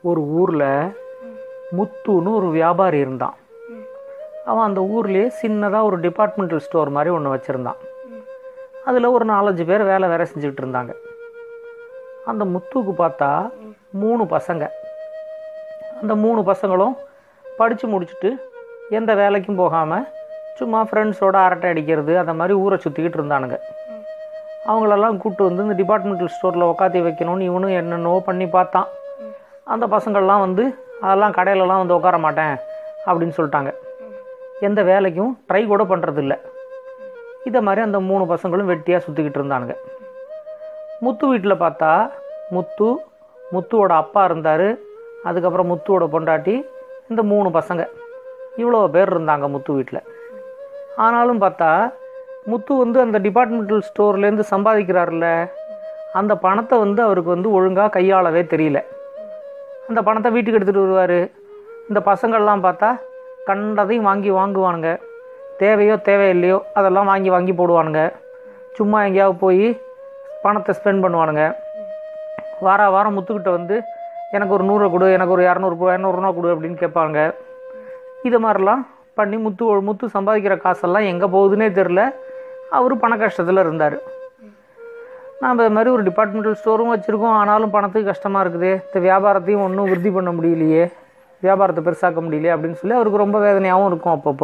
ஒரு ஊரில் முத்துன்னு ஒரு வியாபாரி இருந்தான் அவன் அந்த ஊர்லேயே சின்னதாக ஒரு டிபார்ட்மெண்டல் ஸ்டோர் மாதிரி ஒன்று வச்சுருந்தான் அதில் ஒரு நாலஞ்சு பேர் வேலை வேற செஞ்சுக்கிட்டு இருந்தாங்க அந்த முத்துவுக்கு பார்த்தா மூணு பசங்க அந்த மூணு பசங்களும் படித்து முடிச்சுட்டு எந்த வேலைக்கும் போகாமல் சும்மா ஃப்ரெண்ட்ஸோட அரட்டை அடிக்கிறது அந்த மாதிரி ஊரை சுற்றிக்கிட்டு இருந்தானுங்க அவங்களெல்லாம் கூப்பிட்டு வந்து இந்த டிபார்ட்மெண்டல் ஸ்டோரில் உட்காத்தி வைக்கணும்னு இவனும் என்னென்னவோ பண்ணி பார்த்தான் அந்த பசங்கள்லாம் வந்து அதெல்லாம் கடையிலலாம் வந்து உட்கார மாட்டேன் அப்படின்னு சொல்லிட்டாங்க எந்த வேலைக்கும் ட்ரை கூட பண்ணுறதில்ல இதை மாதிரி அந்த மூணு பசங்களும் வெட்டியாக சுற்றிக்கிட்டு இருந்தானுங்க முத்து வீட்டில் பார்த்தா முத்து முத்துவோட அப்பா இருந்தார் அதுக்கப்புறம் முத்துவோட பொண்டாட்டி இந்த மூணு பசங்க இவ்வளோ பேர் இருந்தாங்க முத்து வீட்டில் ஆனாலும் பார்த்தா முத்து வந்து அந்த டிபார்ட்மெண்டல் ஸ்டோர்லேருந்து சம்பாதிக்கிறார்ல அந்த பணத்தை வந்து அவருக்கு வந்து ஒழுங்காக கையாளவே தெரியல அந்த பணத்தை வீட்டுக்கு எடுத்துகிட்டு வருவார் இந்த பசங்கள்லாம் பார்த்தா கண்டதையும் வாங்கி வாங்குவானுங்க தேவையோ தேவையில்லையோ அதெல்லாம் வாங்கி வாங்கி போடுவானுங்க சும்மா எங்கேயாவது போய் பணத்தை ஸ்பெண்ட் பண்ணுவானுங்க வார வாரம் முத்துக்கிட்ட வந்து எனக்கு ஒரு நூறு கொடு எனக்கு ஒரு இரநூறு இரநூறுவா கொடு அப்படின்னு கேட்பாங்க இது மாதிரிலாம் பண்ணி முத்து முத்து சம்பாதிக்கிற காசெல்லாம் எங்கே போகுதுன்னே தெரில அவர் பண கஷ்டத்தில் இருந்தார் நாம் இது மாதிரி ஒரு டிபார்ட்மெண்டல் ஸ்டோரும் வச்சுருக்கோம் ஆனாலும் பணத்துக்கு கஷ்டமாக இருக்குது இந்த வியாபாரத்தையும் ஒன்றும் விருத்தி பண்ண முடியலையே வியாபாரத்தை பெருசாக்க முடியலையே அப்படின்னு சொல்லி அவருக்கு ரொம்ப வேதனையாகவும் இருக்கும் அப்பப்போ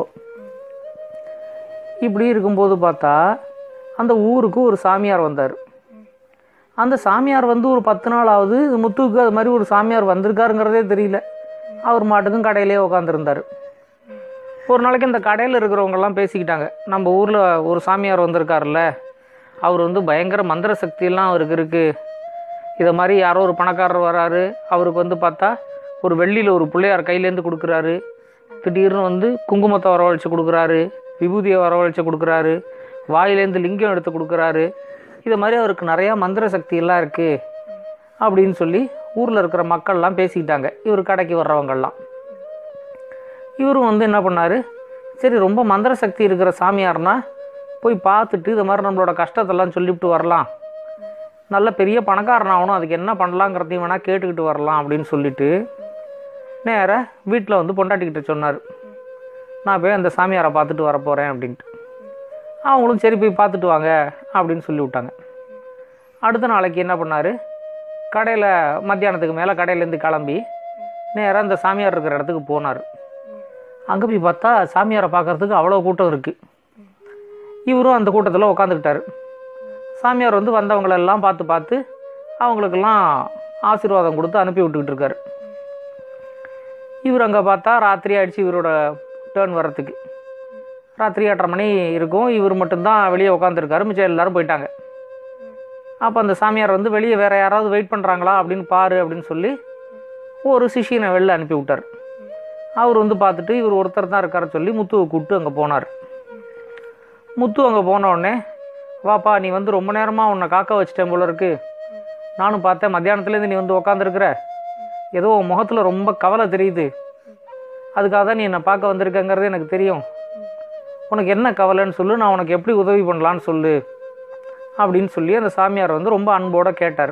இப்படி இருக்கும்போது பார்த்தா அந்த ஊருக்கு ஒரு சாமியார் வந்தார் அந்த சாமியார் வந்து ஒரு பத்து நாள் ஆகுது முத்துவுக்கு அது மாதிரி ஒரு சாமியார் வந்திருக்காருங்கிறதே தெரியல அவர் மாட்டுக்கும் கடையிலே உட்காந்துருந்தார் ஒரு நாளைக்கு இந்த கடையில் இருக்கிறவங்கெல்லாம் பேசிக்கிட்டாங்க நம்ம ஊரில் ஒரு சாமியார் வந்திருக்காருல்ல அவர் வந்து பயங்கர மந்திர சக்தியெல்லாம் அவருக்கு இருக்குது இதை மாதிரி யாரோ ஒரு பணக்காரர் வராரு அவருக்கு வந்து பார்த்தா ஒரு வெள்ளியில் ஒரு பிள்ளையார் கையிலேருந்து கொடுக்குறாரு திடீர்னு வந்து குங்குமத்தை வரவழைச்சு கொடுக்குறாரு விபூதியை வரவழைச்சு கொடுக்குறாரு வாயிலேருந்து லிங்கம் எடுத்து கொடுக்குறாரு இது மாதிரி அவருக்கு நிறையா மந்திர சக்தியெல்லாம் இருக்குது அப்படின்னு சொல்லி ஊரில் இருக்கிற மக்கள்லாம் பேசிக்கிட்டாங்க இவர் கடைக்கு வர்றவங்கெல்லாம் இவரும் வந்து என்ன பண்ணார் சரி ரொம்ப மந்திர சக்தி இருக்கிற சாமியார்னா போய் பார்த்துட்டு இது மாதிரி நம்மளோட கஷ்டத்தெல்லாம் சொல்லிவிட்டு வரலாம் நல்ல பெரிய பணக்காரன் ஆகணும் அதுக்கு என்ன பண்ணலாங்கிறதையும் வேணால் கேட்டுக்கிட்டு வரலாம் அப்படின்னு சொல்லிட்டு நேராக வீட்டில் வந்து பொண்டாட்டிக்கிட்ட சொன்னார் நான் போய் அந்த சாமியாரை பார்த்துட்டு வர போகிறேன் அப்படின்ட்டு அவங்களும் சரி போய் பார்த்துட்டு வாங்க அப்படின்னு சொல்லி விட்டாங்க அடுத்த நாளைக்கு என்ன பண்ணார் கடையில் மத்தியானத்துக்கு மேலே கடையிலேருந்து கிளம்பி நேராக இந்த சாமியார் இருக்கிற இடத்துக்கு போனார் அங்கே போய் பார்த்தா சாமியாரை பார்க்கறதுக்கு அவ்வளோ கூட்டம் இருக்குது இவரும் அந்த கூட்டத்தில் உட்காந்துக்கிட்டாரு சாமியார் வந்து வந்தவங்களெல்லாம் பார்த்து பார்த்து அவங்களுக்கெல்லாம் ஆசீர்வாதம் கொடுத்து அனுப்பி விட்டுக்கிட்டு இருக்காரு இவர் அங்கே பார்த்தா ராத்திரி ஆயிடுச்சு இவரோட டேர்ன் வர்றதுக்கு ராத்திரி எட்டரை மணி இருக்கும் இவர் மட்டும்தான் வெளியே உட்காந்துருக்காரு மிச்சம் எல்லாரும் போயிட்டாங்க அப்போ அந்த சாமியார் வந்து வெளியே வேறு யாராவது வெயிட் பண்ணுறாங்களா அப்படின்னு பாரு அப்படின்னு சொல்லி ஒரு சிஷியனை வெளில அனுப்பி விட்டார் அவர் வந்து பார்த்துட்டு இவர் ஒருத்தர் தான் இருக்கார சொல்லி முத்துவை கூப்பிட்டு அங்கே போனார் முத்து அங்கே போன உடனே வாப்பா நீ வந்து ரொம்ப நேரமாக உன்னை காக்க வச்சிட்டேன் போல இருக்கு நானும் பார்த்தேன் மத்தியானத்துலேருந்து நீ வந்து உக்காந்துருக்குற ஏதோ உன் முகத்தில் ரொம்ப கவலை தெரியுது அதுக்காக தான் நீ என்னை பார்க்க வந்திருக்கங்கிறது எனக்கு தெரியும் உனக்கு என்ன கவலைன்னு சொல்லு நான் உனக்கு எப்படி உதவி பண்ணலான்னு சொல்லு அப்படின்னு சொல்லி அந்த சாமியார் வந்து ரொம்ப அன்போடு கேட்டார்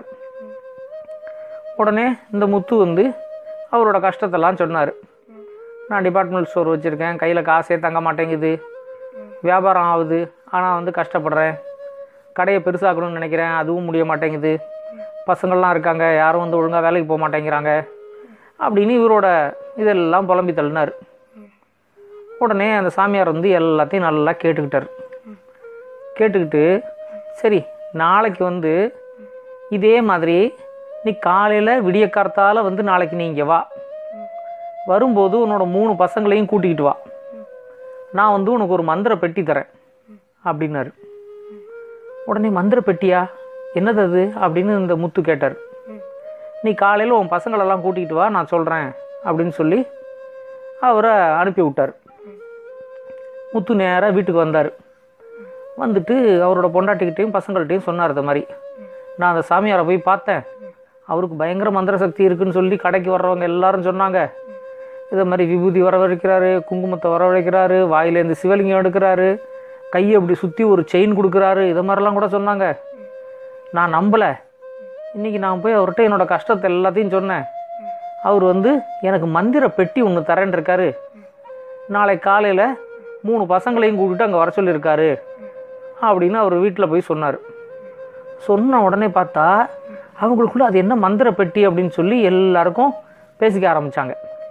உடனே இந்த முத்து வந்து அவரோட கஷ்டத்தெல்லாம் சொன்னார் நான் டிபார்ட்மெண்ட் ஸ்டோர் வச்சுருக்கேன் கையில் காசே தங்க மாட்டேங்குது வியாபாரம் ஆகுது ஆனால் வந்து கஷ்டப்படுறேன் கடையை பெருசாக்கணும்னு நினைக்கிறேன் அதுவும் முடிய மாட்டேங்குது பசங்கள்லாம் இருக்காங்க யாரும் வந்து ஒழுங்காக வேலைக்கு போக மாட்டேங்கிறாங்க அப்படின்னு இவரோட இதெல்லாம் புலம்பி தள்ளினார் உடனே அந்த சாமியார் வந்து எல்லாத்தையும் நல்லா கேட்டுக்கிட்டார் கேட்டுக்கிட்டு சரி நாளைக்கு வந்து இதே மாதிரி நீ காலையில் விடிய கார்த்தால வந்து நாளைக்கு நீ இங்கே வா வரும்போது உன்னோட மூணு பசங்களையும் கூட்டிக்கிட்டு வா நான் வந்து உனக்கு ஒரு மந்திர பெட்டி தரேன் அப்படின்னாரு உடனே மந்திர பெட்டியா என்னது அது அப்படின்னு இந்த முத்து கேட்டார் நீ காலையில் உன் பசங்களெல்லாம் கூட்டிகிட்டு வா நான் சொல்கிறேன் அப்படின்னு சொல்லி அவரை அனுப்பி விட்டார் முத்து நேராக வீட்டுக்கு வந்தார் வந்துட்டு அவரோட பொண்டாட்டிக்கிட்டையும் பசங்கள்கிட்டையும் சொன்னார் இது மாதிரி நான் அந்த சாமியாரை போய் பார்த்தேன் அவருக்கு பயங்கர மந்திர சக்தி இருக்குன்னு சொல்லி கடைக்கு வர்றவங்க எல்லாரும் சொன்னாங்க இதை மாதிரி விபூதி வரவழைக்கிறாரு குங்குமத்தை வரவழைக்கிறாரு வாயிலேருந்து சிவலிங்கம் எடுக்கிறாரு கையை அப்படி சுற்றி ஒரு செயின் கொடுக்குறாரு இதை மாதிரிலாம் கூட சொன்னாங்க நான் நம்பலை இன்றைக்கி நான் போய் அவர்கிட்ட என்னோடய கஷ்டத்தை எல்லாத்தையும் சொன்னேன் அவர் வந்து எனக்கு மந்திர பெட்டி ஒன்று தரேன் இருக்காரு நாளை காலையில் மூணு பசங்களையும் கூட்டிட்டு அங்கே வர சொல்லியிருக்காரு அப்படின்னு அவர் வீட்டில் போய் சொன்னார் சொன்ன உடனே பார்த்தா அவங்களுக்குள்ள அது என்ன மந்திர பெட்டி அப்படின்னு சொல்லி எல்லாருக்கும் பேசிக்க ஆரம்பிச்சாங்க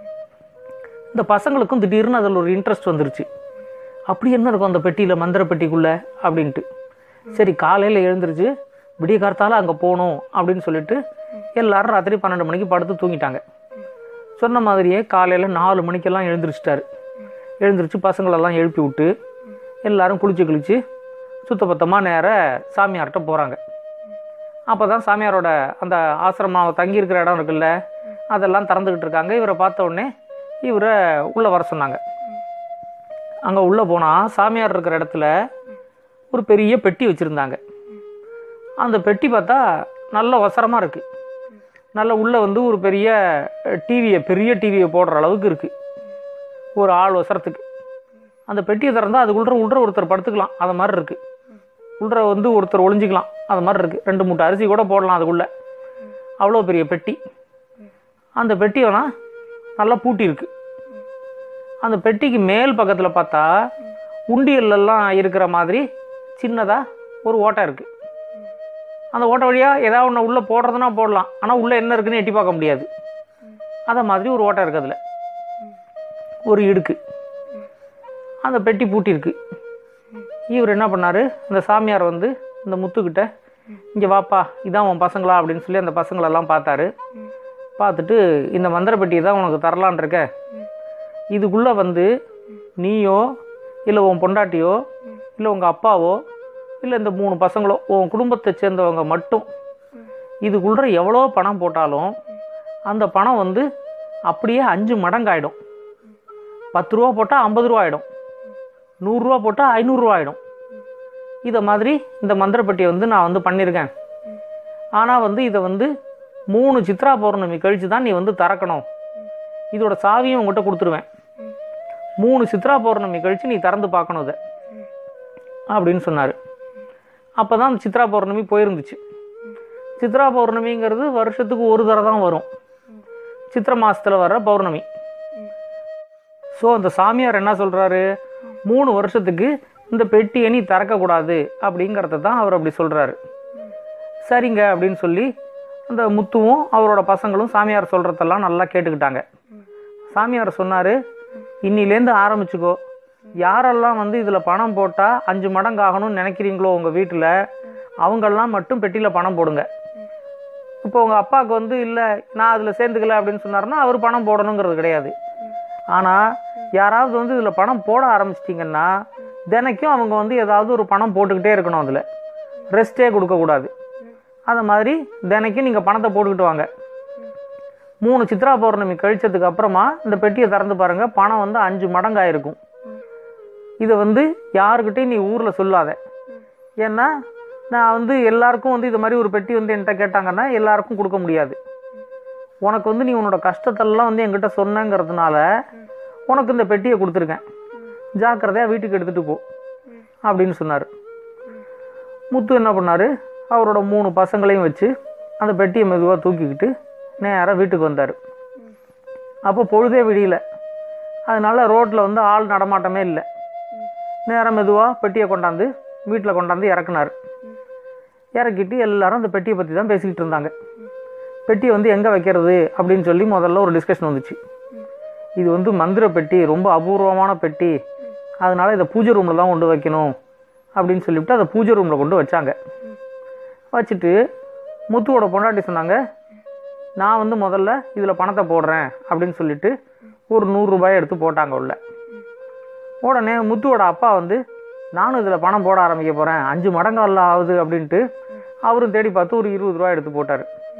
இந்த பசங்களுக்கும் திடீர்னு அதில் ஒரு இன்ட்ரெஸ்ட் வந்துருச்சு அப்படி என்ன இருக்கும் அந்த பெட்டியில் மந்திர பெட்டிக்குள்ளே அப்படின்ட்டு சரி காலையில் எழுந்திருச்சு விடிய காலத்தால் அங்கே போகணும் அப்படின்னு சொல்லிட்டு எல்லாரும் ராத்திரி பன்னெண்டு மணிக்கு படுத்து தூங்கிட்டாங்க சொன்ன மாதிரியே காலையில் நாலு மணிக்கெல்லாம் எழுந்திரிச்சிட்டாரு எழுந்திரிச்சு பசங்களெல்லாம் எழுப்பி விட்டு எல்லாரும் குளிச்சு குளிச்சு சுத்தபத்தமாக நேர சாமியார்கிட்ட போகிறாங்க அப்போ தான் சாமியாரோட அந்த ஆசிரமம் தங்கியிருக்கிற இடம் இருக்குல்ல அதெல்லாம் திறந்துக்கிட்டு இருக்காங்க இவரை பார்த்த உடனே இவரை உள்ளே வர சொன்னாங்க அங்கே உள்ளே போனால் சாமியார் இருக்கிற இடத்துல ஒரு பெரிய பெட்டி வச்சுருந்தாங்க அந்த பெட்டி பார்த்தா நல்ல ஒசரமாக இருக்குது நல்ல உள்ளே வந்து ஒரு பெரிய டிவியை பெரிய டிவியை போடுற அளவுக்கு இருக்குது ஒரு ஆள் ஒசரத்துக்கு அந்த பெட்டியை திறந்தா அதுக்குள்ள உள்ள ஒருத்தர் படுத்துக்கலாம் அது மாதிரி இருக்குது உள்ள வந்து ஒருத்தர் ஒளிஞ்சிக்கலாம் அது மாதிரி இருக்குது ரெண்டு மூட்டை அரிசி கூட போடலாம் அதுக்குள்ளே அவ்வளோ பெரிய பெட்டி அந்த பெட்டி வேணா நல்லா பூட்டி இருக்கு அந்த பெட்டிக்கு மேல் பக்கத்தில் பார்த்தா உண்டியல்லாம் இருக்கிற மாதிரி சின்னதாக ஒரு ஓட்டை இருக்குது அந்த ஓட்டை வழியாக ஏதாவது ஒன்று உள்ளே போடுறதுனா போடலாம் ஆனால் உள்ளே என்ன இருக்குன்னு எட்டி பார்க்க முடியாது அதை மாதிரி ஒரு ஓட்டை இருக்குது அதில் ஒரு இடுக்கு அந்த பெட்டி பூட்டியிருக்கு இவர் என்ன பண்ணார் அந்த சாமியார் வந்து இந்த முத்துக்கிட்ட இங்கே வாப்பா இதான் உன் பசங்களா அப்படின்னு சொல்லி அந்த பசங்களெல்லாம் பார்த்தாரு பார்த்துட்டு இந்த மந்திர பெட்டியை தான் உனக்கு தரலான் இருக்க இதுக்குள்ளே வந்து நீயோ இல்லை உன் பொண்டாட்டியோ இல்லை உங்கள் அப்பாவோ இல்லை இந்த மூணு பசங்களோ உன் குடும்பத்தை சேர்ந்தவங்க மட்டும் இதுக்குள்ள எவ்வளோ பணம் போட்டாலும் அந்த பணம் வந்து அப்படியே அஞ்சு மடங்காயிடும் பத்து ரூபா போட்டால் ஐம்பது ரூபா ஆகிடும் நூறுரூவா போட்டால் ஐநூறுரூவா ஆகிடும் இதை மாதிரி இந்த மந்திரப்பட்டியை வந்து நான் வந்து பண்ணியிருக்கேன் ஆனால் வந்து இதை வந்து மூணு சித்ரா பௌர்ணமி கழித்து தான் நீ வந்து திறக்கணும் இதோட சாவியும் உங்கள்கிட்ட கொடுத்துருவேன் மூணு சித்ரா பௌர்ணமி கழித்து நீ திறந்து பார்க்கணும் இதை அப்படின்னு சொன்னார் அப்போ தான் சித்ரா பௌர்ணமி போயிருந்துச்சு சித்ரா பௌர்ணமிங்கிறது வருஷத்துக்கு ஒரு தடவை தான் வரும் சித்திர மாசத்துல வர்ற பௌர்ணமி ஸோ அந்த சாமியார் என்ன சொல்கிறாரு மூணு வருஷத்துக்கு இந்த பெட்டியை நீ திறக்கக்கூடாது அப்படிங்கிறத தான் அவர் அப்படி சொல்கிறாரு சரிங்க அப்படின்னு சொல்லி அந்த முத்துவும் அவரோட பசங்களும் சாமியார் சொல்கிறதெல்லாம் நல்லா கேட்டுக்கிட்டாங்க சாமியார் சொன்னார் இன்னிலேருந்து ஆரம்பிச்சுக்கோ யாரெல்லாம் வந்து இதில் பணம் போட்டால் அஞ்சு மடங்கு ஆகணும்னு நினைக்கிறீங்களோ உங்கள் வீட்டில் அவங்கெல்லாம் மட்டும் பெட்டியில் பணம் போடுங்க இப்போ உங்கள் அப்பாவுக்கு வந்து இல்லை நான் அதில் சேர்ந்துக்கல அப்படின்னு சொன்னாருன்னா அவர் பணம் போடணுங்கிறது கிடையாது ஆனால் யாராவது வந்து இதில் பணம் போட ஆரம்பிச்சிட்டிங்கன்னா தினைக்கும் அவங்க வந்து ஏதாவது ஒரு பணம் போட்டுக்கிட்டே இருக்கணும் அதில் ரெஸ்ட்டே கொடுக்கக்கூடாது அது மாதிரி தினைக்கும் நீங்கள் பணத்தை போட்டுக்கிட்டு வாங்க மூணு சித்ரா பௌர்ணமி கழிச்சதுக்கு அப்புறமா இந்த பெட்டியை திறந்து பாருங்கள் பணம் வந்து அஞ்சு மடங்காயிருக்கும் இதை வந்து யாருக்கிட்டையும் நீ ஊரில் சொல்லாத ஏன்னா நான் வந்து எல்லாருக்கும் வந்து இது மாதிரி ஒரு பெட்டி வந்து என்கிட்ட கேட்டாங்கன்னா எல்லாருக்கும் கொடுக்க முடியாது உனக்கு வந்து நீ உன்னோட கஷ்டத்தெல்லாம் வந்து என்கிட்ட சொன்னங்கிறதுனால உனக்கு இந்த பெட்டியை கொடுத்துருக்கேன் ஜாக்கிரதையாக வீட்டுக்கு எடுத்துகிட்டு போ அப்படின்னு சொன்னார் முத்து என்ன பண்ணார் அவரோட மூணு பசங்களையும் வச்சு அந்த பெட்டியை மெதுவாக தூக்கிக்கிட்டு நேராக வீட்டுக்கு வந்தார் அப்போ பொழுதே விடியல அதனால ரோட்டில் வந்து ஆள் நடமாட்டமே இல்லை நேரம் மெதுவாக பெட்டியை கொண்டாந்து வீட்டில் கொண்டாந்து இறக்குனார் இறக்கிட்டு எல்லாரும் அந்த பெட்டியை பற்றி தான் பேசிக்கிட்டு இருந்தாங்க பெட்டியை வந்து எங்கே வைக்கிறது அப்படின்னு சொல்லி முதல்ல ஒரு டிஸ்கஷன் வந்துச்சு இது வந்து மந்திர பெட்டி ரொம்ப அபூர்வமான பெட்டி அதனால இதை பூஜை ரூமில் தான் கொண்டு வைக்கணும் அப்படின்னு சொல்லிவிட்டு அதை பூஜை ரூமில் கொண்டு வச்சாங்க வச்சுட்டு முத்துவோட பொண்டாட்டி சொன்னாங்க நான் வந்து முதல்ல இதில் பணத்தை போடுறேன் அப்படின்னு சொல்லிட்டு ஒரு நூறுரூபாயை எடுத்து போட்டாங்க உள்ள உடனே முத்துவோட அப்பா வந்து நானும் இதில் பணம் போட ஆரம்பிக்க போகிறேன் அஞ்சு மடங்கு அல்ல ஆகுது அப்படின்ட்டு அவரும் தேடி பார்த்து ஒரு இருபது ரூபா எடுத்து போட்டார்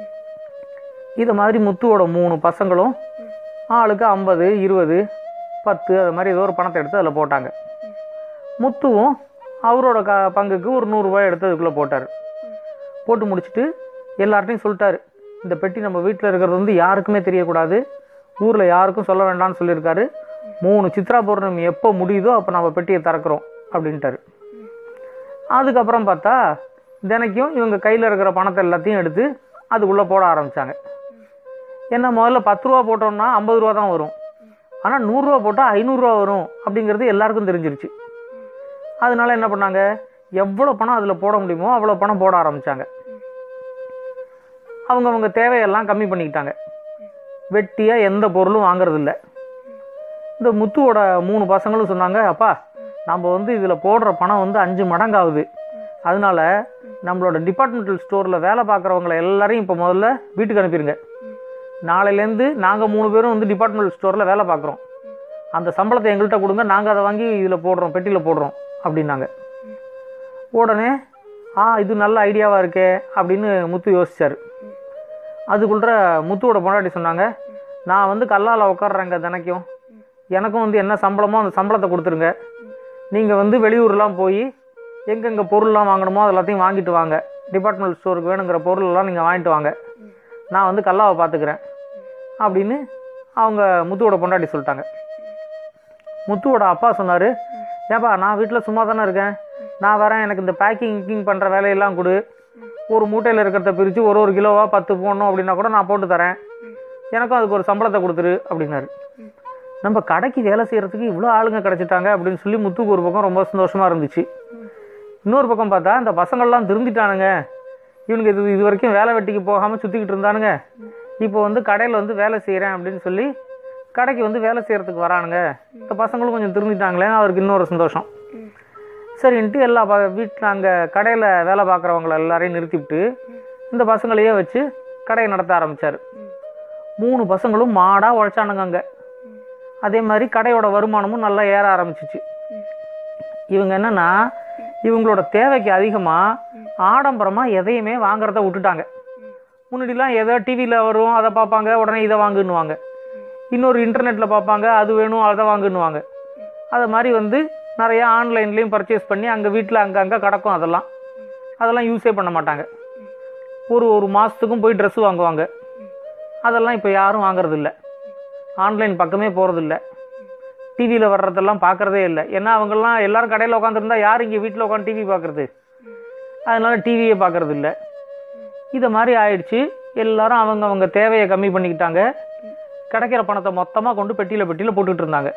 இது மாதிரி முத்துவோட மூணு பசங்களும் ஆளுக்கு ஐம்பது இருபது பத்து அது மாதிரி ஏதோ ஒரு பணத்தை எடுத்து அதில் போட்டாங்க முத்துவும் அவரோட க பங்குக்கு ஒரு நூறுரூவாய் எடுத்து அதுக்குள்ளே போட்டார் போட்டு முடிச்சுட்டு எல்லார்ட்டையும் சொல்லிட்டாரு இந்த பெட்டி நம்ம வீட்டில் இருக்கிறது வந்து யாருக்குமே தெரியக்கூடாது ஊரில் யாருக்கும் சொல்ல வேண்டாம்னு சொல்லியிருக்காரு மூணு சித்ரா பௌர்ணமி எப்போ முடியுதோ அப்போ நம்ம பெட்டியை திறக்கிறோம் அப்படின்ட்டாரு அதுக்கப்புறம் பார்த்தா தினைக்கும் இவங்க கையில் இருக்கிற பணத்தை எல்லாத்தையும் எடுத்து அதுக்குள்ளே போட ஆரம்பித்தாங்க என்ன முதல்ல பத்து ரூபா போட்டோம்னா ஐம்பது ரூபா தான் வரும் ஆனால் நூறுரூவா போட்டால் ஐநூறுரூவா வரும் அப்படிங்கிறது எல்லாருக்கும் தெரிஞ்சிருச்சு அதனால என்ன பண்ணாங்க எவ்வளோ பணம் அதில் போட முடியுமோ அவ்வளோ பணம் போட ஆரம்பித்தாங்க அவங்க அவங்க தேவையெல்லாம் கம்மி பண்ணிக்கிட்டாங்க வெட்டியாக எந்த பொருளும் வாங்குறதில்ல இந்த முத்துவோட மூணு பசங்களும் சொன்னாங்க அப்பா நம்ம வந்து இதில் போடுற பணம் வந்து அஞ்சு மடங்காகுது அதனால நம்மளோட டிபார்ட்மெண்டல் ஸ்டோரில் வேலை பார்க்குறவங்கள எல்லாரையும் இப்போ முதல்ல வீட்டுக்கு அனுப்பிடுங்க நாளையிலேருந்து நாங்கள் மூணு பேரும் வந்து டிபார்ட்மெண்டல் ஸ்டோரில் வேலை பார்க்குறோம் அந்த சம்பளத்தை எங்கள்கிட்ட கொடுங்க நாங்கள் அதை வாங்கி இதில் போடுறோம் பெட்டியில் போடுறோம் அப்படின்னாங்க உடனே ஆ இது நல்ல ஐடியாவாக இருக்கே அப்படின்னு முத்து யோசிச்சார் அதுக்குள்ள முத்துவோட பொண்டாட்டி சொன்னாங்க நான் வந்து கல்லால் உட்காடுறேங்க தினைக்கும் எனக்கும் வந்து என்ன சம்பளமோ அந்த சம்பளத்தை கொடுத்துருங்க நீங்கள் வந்து வெளியூர்லாம் போய் எங்கெங்கே பொருள்லாம் வாங்கணுமோ அது எல்லாத்தையும் வாங்கிட்டு வாங்க டிபார்ட்மெண்ட் ஸ்டோருக்கு வேணுங்கிற பொருளெல்லாம் நீங்கள் வாங்கிட்டு வாங்க நான் வந்து கல்லாவை பார்த்துக்கிறேன் அப்படின்னு அவங்க முத்துவோட பொண்டாட்டி சொல்லிட்டாங்க முத்துவோட அப்பா சொன்னார் ஏப்பா நான் வீட்டில் சும்மா தானே இருக்கேன் நான் வரேன் எனக்கு இந்த பேக்கிங் கிக்கிங் பண்ணுற வேலையெல்லாம் கொடு ஒரு மூட்டையில் இருக்கிறத பிரித்து ஒரு ஒரு கிலோவா பத்து போடணும் அப்படின்னா கூட நான் போட்டு தரேன் எனக்கும் அதுக்கு ஒரு சம்பளத்தை கொடுத்துரு அப்படின்னாரு நம்ம கடைக்கு வேலை செய்கிறதுக்கு இவ்வளோ ஆளுங்க கிடச்சிட்டாங்க அப்படின்னு சொல்லி முத்துக்கு ஒரு பக்கம் ரொம்ப சந்தோஷமாக இருந்துச்சு இன்னொரு பக்கம் பார்த்தா இந்த பசங்கள்லாம் திருந்திட்டானுங்க இவனுக்கு இது இது வரைக்கும் வேலை வெட்டிக்கு போகாமல் சுற்றிக்கிட்டு இருந்தானுங்க இப்போ வந்து கடையில் வந்து வேலை செய்கிறேன் அப்படின்னு சொல்லி கடைக்கு வந்து வேலை செய்கிறதுக்கு வரானுங்க இந்த பசங்களும் கொஞ்சம் திருந்திட்டாங்களேன்னு அவருக்கு இன்னொரு சந்தோஷம் சரின்ட்டு எல்லா ப வீட்டில் அங்கே கடையில் வேலை பார்க்குறவங்கள எல்லாரையும் நிறுத்திவிட்டு இந்த பசங்களையே வச்சு கடையை நடத்த ஆரம்பித்தார் மூணு பசங்களும் மாடாக உழைச்சானுங்க அங்கே அதே மாதிரி கடையோட வருமானமும் நல்லா ஏற ஆரம்பிச்சிச்சு இவங்க என்னன்னா இவங்களோட தேவைக்கு அதிகமாக ஆடம்பரமாக எதையுமே வாங்குறத விட்டுட்டாங்க முன்னாடிலாம் எதோ டிவியில் வரும் அதை பார்ப்பாங்க உடனே இதை வாங்குன்னுவாங்க இன்னொரு இன்டர்நெட்டில் பார்ப்பாங்க அது வேணும் அதை வாங்குன்னுவாங்க அதை மாதிரி வந்து நிறைய ஆன்லைன்லேயும் பர்ச்சேஸ் பண்ணி அங்கே வீட்டில் அங்கங்கே கிடக்கும் அதெல்லாம் அதெல்லாம் யூஸே பண்ண மாட்டாங்க ஒரு ஒரு மாதத்துக்கும் போய் ட்ரெஸ் வாங்குவாங்க அதெல்லாம் இப்போ யாரும் வாங்குறதில்ல ஆன்லைன் பக்கமே போகிறதில்ல டிவியில் வர்றதெல்லாம் பார்க்குறதே இல்லை ஏன்னா அவங்கெல்லாம் எல்லாரும் கடையில் உட்காந்துருந்தா யார் இங்கே வீட்டில் உட்காந்து டிவி பார்க்குறது அதனால டிவியே பார்க்குறது இல்லை இதை மாதிரி ஆயிடுச்சு எல்லாரும் அவங்க அவங்க தேவையை கம்மி பண்ணிக்கிட்டாங்க கிடைக்கிற பணத்தை மொத்தமாக கொண்டு பெட்டியில் பெட்டியில் போட்டுக்கிட்டு இருந்தாங்க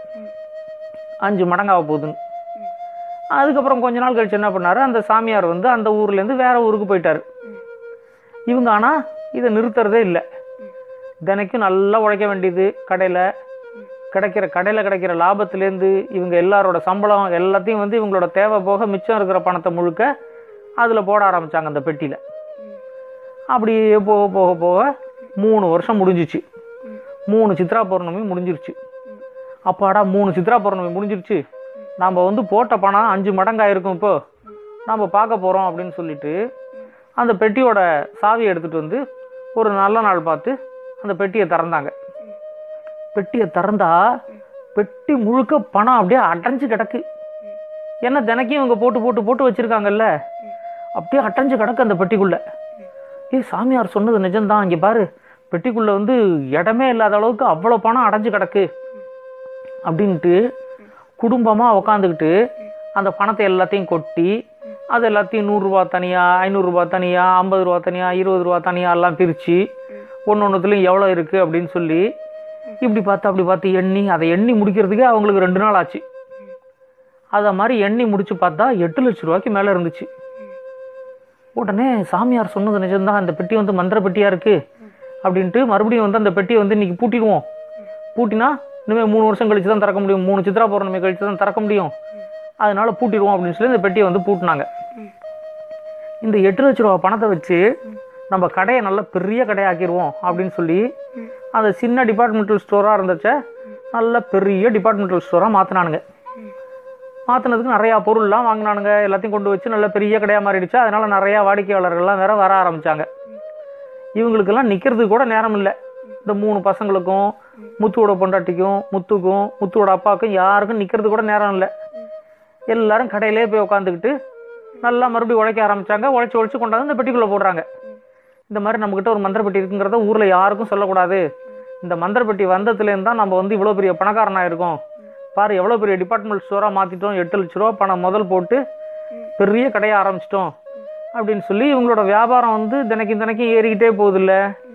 அஞ்சு மடங்காக போகுதுன்னு அதுக்கப்புறம் கொஞ்ச நாள் கழிச்சு என்ன பண்ணாரு அந்த சாமியார் வந்து அந்த ஊர்லேருந்து வேற ஊருக்கு போயிட்டாரு இவங்க ஆனால் இதை நிறுத்துறதே இல்லை தினைக்கும் நல்லா உழைக்க வேண்டியது கடையில் கிடைக்கிற கடையில் கிடைக்கிற லாபத்துலேருந்து இவங்க எல்லாரோட சம்பளம் எல்லாத்தையும் வந்து இவங்களோட தேவை போக மிச்சம் இருக்கிற பணத்தை முழுக்க அதில் போட ஆரம்பித்தாங்க அந்த பெட்டியில் அப்படியே போக போக போக மூணு வருஷம் முடிஞ்சிச்சு மூணு சித்ரா பௌர்ணமி முடிஞ்சிருச்சு அப்பாடா மூணு சித்ரா பௌர்ணமி முடிஞ்சிருச்சு நாம் வந்து போட்ட பணம் அஞ்சு மடங்காயிருக்கும் இப்போ நாம் பார்க்க போகிறோம் அப்படின்னு சொல்லிட்டு அந்த பெட்டியோட சாவியை எடுத்துகிட்டு வந்து ஒரு நல்ல நாள் பார்த்து அந்த பெட்டியை திறந்தாங்க பெட்டியை திறந்தா பெட்டி முழுக்க பணம் அப்படியே அடைஞ்சு கிடக்கு ஏன்னா தினைக்கும் இவங்க போட்டு போட்டு போட்டு வச்சிருக்காங்கல்ல அப்படியே அடைஞ்சு கிடக்கு அந்த பெட்டிக்குள்ள ஏய் சாமியார் சொன்னது நிஜம்தான் இங்கே பாரு பெட்டிக்குள்ள வந்து இடமே இல்லாத அளவுக்கு அவ்வளோ பணம் அடைஞ்சு கிடக்கு அப்படின்ட்டு குடும்பமாக உக்காந்துக்கிட்டு அந்த பணத்தை எல்லாத்தையும் கொட்டி அது எல்லாத்தையும் நூறுரூவா தனியாக ஐநூறுரூவா தனியாக ஐம்பது ரூபா தனியாக இருபது ரூபா தனியாக எல்லாம் பிரித்து ஒன்று ஒன்றுத்துலையும் எவ்வளோ இருக்குது அப்படின்னு சொல்லி இப்படி பார்த்து அப்படி பார்த்து எண்ணி அதை எண்ணி முடிக்கிறதுக்கே அவங்களுக்கு ரெண்டு நாள் ஆச்சு அதை மாதிரி எண்ணி முடிச்சு பார்த்தா எட்டு லட்ச ரூபாய்க்கு மேலே இருந்துச்சு உடனே சாமியார் சொன்னது நிஜம்தான் அந்த பெட்டி வந்து மந்திர பெட்டியாக இருக்குது அப்படின்ட்டு மறுபடியும் வந்து அந்த பெட்டியை வந்து இன்னைக்கு பூட்டிடுவோம் பூட்டினா இனிமேல் மூணு வருஷம் கழிச்சு தான் திறக்க முடியும் மூணு சித்ரா பௌர்ணமி கழிச்சு தான் திறக்க முடியும் அதனால பூட்டிடுவோம் அப்படின்னு சொல்லி இந்த பெட்டியை வந்து பூட்டினாங்க இந்த எட்டு லட்ச ரூபா பணத்தை வச்சு நம்ம கடையை நல்ல பெரிய கடையாக்கிடுவோம் அப்படின்னு சொல்லி அந்த சின்ன டிபார்ட்மெண்டல் ஸ்டோராக இருந்துச்ச நல்ல பெரிய டிபார்ட்மெண்டல் ஸ்டோராக மாற்றினானுங்க மாற்றினதுக்கு நிறையா பொருள்லாம் வாங்கினானுங்க எல்லாத்தையும் கொண்டு வச்சு நல்ல பெரிய கடையாக மாறிடுச்சு அதனால நிறையா வாடிக்கையாளர்கள்லாம் வேற வர ஆரம்பிச்சாங்க இவங்களுக்கெல்லாம் நிற்கிறதுக்கு கூட நேரம் இல்லை இந்த மூணு பசங்களுக்கும் முத்துவோட பொண்டாட்டிக்கும் முத்துக்கும் முத்துவோட அப்பாவுக்கும் யாருக்கும் நிற்கிறது கூட நேரம் இல்லை எல்லாரும் கடையிலே போய் உட்காந்துக்கிட்டு நல்லா மறுபடியும் உழைக்க ஆரம்பிச்சாங்க உழைச்சி உழைச்சி கொண்டாந்து இந்த பெட்டிக்குள்ளே போடுறாங்க இந்த மாதிரி நம்மக்கிட்ட ஒரு மந்திர பெட்டி இருக்குங்கிறத ஊரில் யாருக்கும் சொல்லக்கூடாது இந்த மந்திர பெட்டி வந்ததுலேருந்து தான் நம்ம வந்து இவ்வளோ பெரிய பணக்காரனாக இருக்கோம் பாரு எவ்வளோ பெரிய டிபார்ட்மெண்ட் ஸ்டோராக மாற்றிட்டோம் எட்டு லட்ச ரூபா பணம் முதல் போட்டு பெரிய கடையை ஆரம்பிச்சிட்டோம் அப்படின்னு சொல்லி இவங்களோட வியாபாரம் வந்து தினைக்கும் தினைக்கும் ஏறிக்கிட்டே போகுதுல்ல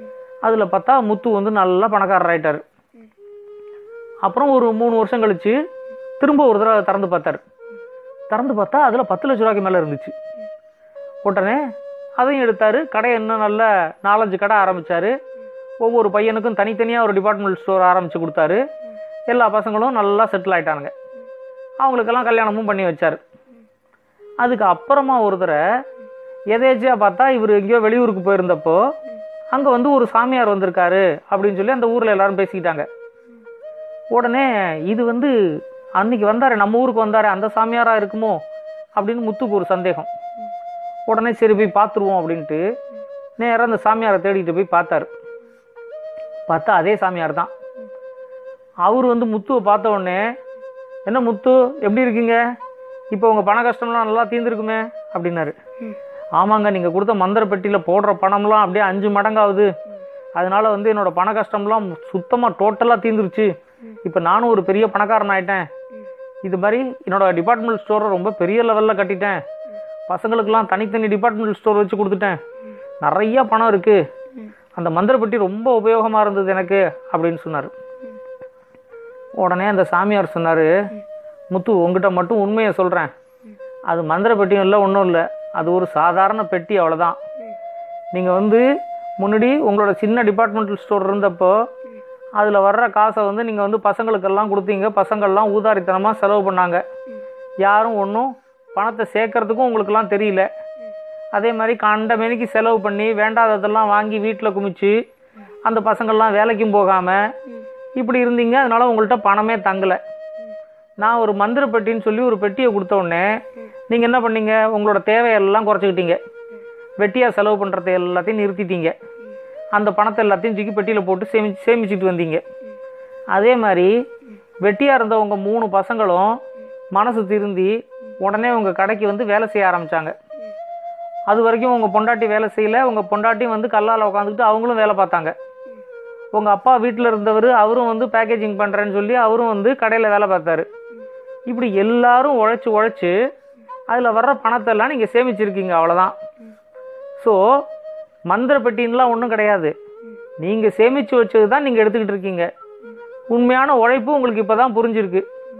அதில் பார்த்தா முத்து வந்து நல்லா பணக்காரர் ஆயிட்டாரு அப்புறம் ஒரு மூணு வருஷம் கழிச்சு திரும்ப ஒரு தடவை திறந்து பார்த்தாரு திறந்து பார்த்தா அதில் பத்து லட்ச ரூபாய்க்கு மேலே இருந்துச்சு உடனே அதையும் எடுத்தாரு கடையை இன்னும் நல்ல நாலஞ்சு கடை ஆரம்பிச்சாரு ஒவ்வொரு பையனுக்கும் தனித்தனியாக ஒரு டிபார்ட்மெண்ட் ஸ்டோர் ஆரம்பித்து கொடுத்தாரு எல்லா பசங்களும் நல்லா செட்டில் ஆயிட்டானுங்க அவங்களுக்கெல்லாம் கல்யாணமும் பண்ணி வச்சாரு அதுக்கு அப்புறமா ஒரு தடவை எதேச்சியாக பார்த்தா இவர் எங்கேயோ வெளியூருக்கு போயிருந்தப்போ அங்கே வந்து ஒரு சாமியார் வந்திருக்காரு அப்படின்னு சொல்லி அந்த ஊரில் எல்லாரும் பேசிக்கிட்டாங்க உடனே இது வந்து அன்னைக்கு வந்தாரு நம்ம ஊருக்கு வந்தாரு அந்த சாமியாரா இருக்குமோ அப்படின்னு முத்துக்கு ஒரு சந்தேகம் உடனே சரி போய் பார்த்துருவோம் அப்படின்ட்டு நேராக அந்த சாமியாரை தேடிட்டு போய் பார்த்தாரு பார்த்தா அதே சாமியார் தான் அவர் வந்து முத்துவை பார்த்த உடனே என்ன முத்து எப்படி இருக்கீங்க இப்போ உங்கள் பண கஷ்டம்லாம் நல்லா தீர்ந்துருக்குமே அப்படின்னாரு ஆமாங்க நீங்கள் கொடுத்த மந்திர பெட்டியில் போடுற பணம்லாம் அப்படியே அஞ்சு மடங்காகுது அதனால வந்து என்னோட பண கஷ்டம்லாம் சுத்தமாக டோட்டலாக தீர்ந்துருச்சு இப்போ நானும் ஒரு பெரிய பணக்காரன் ஆயிட்டேன் இது மாதிரி என்னோட டிபார்ட்மெண்ட் ஸ்டோரை ரொம்ப பெரிய லெவலில் கட்டிட்டேன் பசங்களுக்கெல்லாம் தனித்தனி டிபார்ட்மெண்ட் ஸ்டோர் வச்சு கொடுத்துட்டேன் நிறைய பணம் இருக்கு அந்த மந்திர பெட்டி ரொம்ப உபயோகமாக இருந்தது எனக்கு அப்படின்னு சொன்னார் உடனே அந்த சாமியார் சொன்னார் முத்து உங்ககிட்ட மட்டும் உண்மையை சொல்கிறேன் அது மந்திர பெட்டியும் இல்லை ஒன்றும் இல்லை அது ஒரு சாதாரண பெட்டி அவ்வளோதான் நீங்கள் வந்து முன்னாடி உங்களோட சின்ன டிபார்ட்மெண்டல் ஸ்டோர் இருந்தப்போ அதில் வர்ற காசை வந்து நீங்கள் வந்து பசங்களுக்கெல்லாம் கொடுத்தீங்க பசங்கள்லாம் ஊதாரித்தனமாக செலவு பண்ணாங்க யாரும் ஒன்றும் பணத்தை சேர்க்கறதுக்கும் உங்களுக்கெல்லாம் தெரியல அதே மாதிரி கண்ட மேனிக்கு செலவு பண்ணி வேண்டாததெல்லாம் வாங்கி வீட்டில் குமிச்சு அந்த பசங்கள்லாம் வேலைக்கும் போகாமல் இப்படி இருந்தீங்க அதனால உங்கள்கிட்ட பணமே தங்கலை நான் ஒரு மந்திர பெட்டின்னு சொல்லி ஒரு பெட்டியை கொடுத்த உடனே நீங்கள் என்ன பண்ணீங்க உங்களோட தேவையெல்லாம் குறைச்சிக்கிட்டீங்க வெட்டியாக செலவு பண்ணுறது எல்லாத்தையும் நிறுத்திட்டீங்க அந்த பணத்தை எல்லாத்தையும் தூக்கி பெட்டியில் போட்டு சேமி சேமிச்சுட்டு வந்தீங்க அதே மாதிரி வெட்டியாக இருந்த உங்கள் மூணு பசங்களும் மனசு திருந்தி உடனே உங்கள் கடைக்கு வந்து வேலை செய்ய ஆரம்பித்தாங்க அது வரைக்கும் உங்கள் பொண்டாட்டி வேலை செய்யல உங்கள் பொண்டாட்டியும் வந்து கல்லால் உட்காந்துக்கிட்டு அவங்களும் வேலை பார்த்தாங்க உங்கள் அப்பா வீட்டில் இருந்தவர் அவரும் வந்து பேக்கேஜிங் பண்ணுறேன்னு சொல்லி அவரும் வந்து கடையில் வேலை பார்த்தாரு இப்படி எல்லாரும் உழைச்சி உழைச்சி அதில் வர்ற பணத்தெல்லாம் நீங்கள் சேமிச்சிருக்கீங்க அவ்வளோதான் ஸோ மந்திர பெட்டின்லாம் ஒன்றும் கிடையாது நீங்கள் சேமித்து வச்சது தான் நீங்கள் எடுத்துக்கிட்டு இருக்கீங்க உண்மையான உழைப்பு உங்களுக்கு இப்போ தான் புரிஞ்சிருக்கு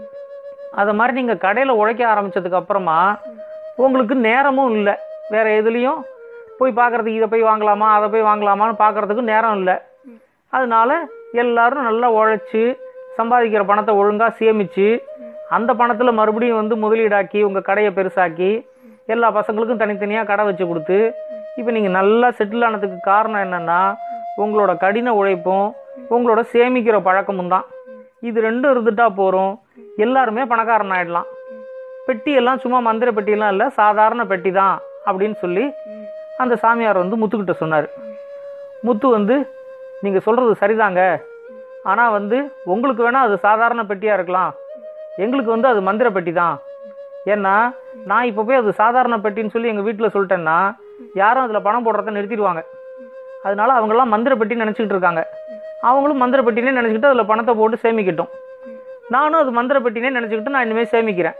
அதை மாதிரி நீங்கள் கடையில் உழைக்க ஆரம்பிச்சதுக்கு அப்புறமா உங்களுக்கு நேரமும் இல்லை வேற எதுலேயும் போய் பார்க்கறதுக்கு இதை போய் வாங்கலாமா அதை போய் வாங்கலாமான்னு பார்க்கறதுக்கு நேரம் இல்லை அதனால எல்லாரும் நல்லா உழைச்சி சம்பாதிக்கிற பணத்தை ஒழுங்காக சேமித்து அந்த பணத்தில் மறுபடியும் வந்து முதலீடாக்கி உங்கள் கடையை பெருசாக்கி எல்லா பசங்களுக்கும் தனித்தனியாக கடை வச்சு கொடுத்து இப்போ நீங்கள் நல்லா செட்டில் ஆனதுக்கு காரணம் என்னென்னா உங்களோட கடின உழைப்பும் உங்களோட சேமிக்கிற பழக்கமும் தான் இது ரெண்டும் இருந்துட்டா போகிறோம் எல்லாருமே பணக்காரன் ஆயிடலாம் பெட்டியெல்லாம் சும்மா மந்திர பெட்டியெல்லாம் இல்லை சாதாரண பெட்டி தான் அப்படின்னு சொல்லி அந்த சாமியார் வந்து முத்துக்கிட்ட சொன்னார் முத்து வந்து நீங்கள் சொல்கிறது சரிதாங்க ஆனால் வந்து உங்களுக்கு வேணால் அது சாதாரண பெட்டியாக இருக்கலாம் எங்களுக்கு வந்து அது மந்திர பெட்டி தான் ஏன்னா நான் இப்போ போய் அது சாதாரண பெட்டின்னு சொல்லி எங்கள் வீட்டில் சொல்லிட்டேன்னா யாரும் அதில் பணம் போடுறத நிறுத்திடுவாங்க அதனால அவங்கெல்லாம் மந்திர பெட்டின்னு நினச்சிக்கிட்டு இருக்காங்க அவங்களும் மந்திர பெட்டினே நினச்சிக்கிட்டு அதில் பணத்தை போட்டு சேமிக்கட்டும் நானும் அது மந்திர பெட்டினே நினச்சிக்கிட்டு நான் இனிமேல் சேமிக்கிறேன்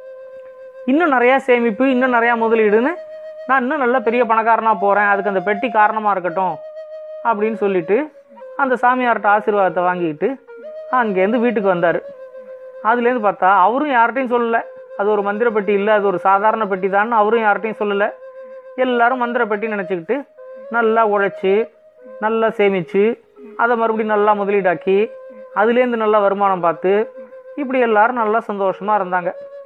இன்னும் நிறையா சேமிப்பு இன்னும் நிறையா முதலீடுன்னு நான் இன்னும் நல்ல பெரிய பணக்காரனாக போகிறேன் அதுக்கு அந்த பெட்டி காரணமாக இருக்கட்டும் அப்படின்னு சொல்லிட்டு அந்த சாமியார்கிட்ட ஆசீர்வாதத்தை வாங்கிக்கிட்டு அங்கேருந்து வீட்டுக்கு வந்தார் அதுலேருந்து பார்த்தா அவரும் யார்கிட்டையும் சொல்லலை அது ஒரு மந்திர பெட்டி இல்லை அது ஒரு சாதாரண பெட்டி தான் அவரும் யார்கிட்டையும் சொல்லலை எல்லாரும் மந்திர பெட்டி நினச்சிக்கிட்டு நல்லா உழைச்சி நல்லா சேமித்து அதை மறுபடியும் நல்லா முதலீடாக்கி அதுலேருந்து நல்லா வருமானம் பார்த்து இப்படி எல்லாரும் நல்லா சந்தோஷமாக இருந்தாங்க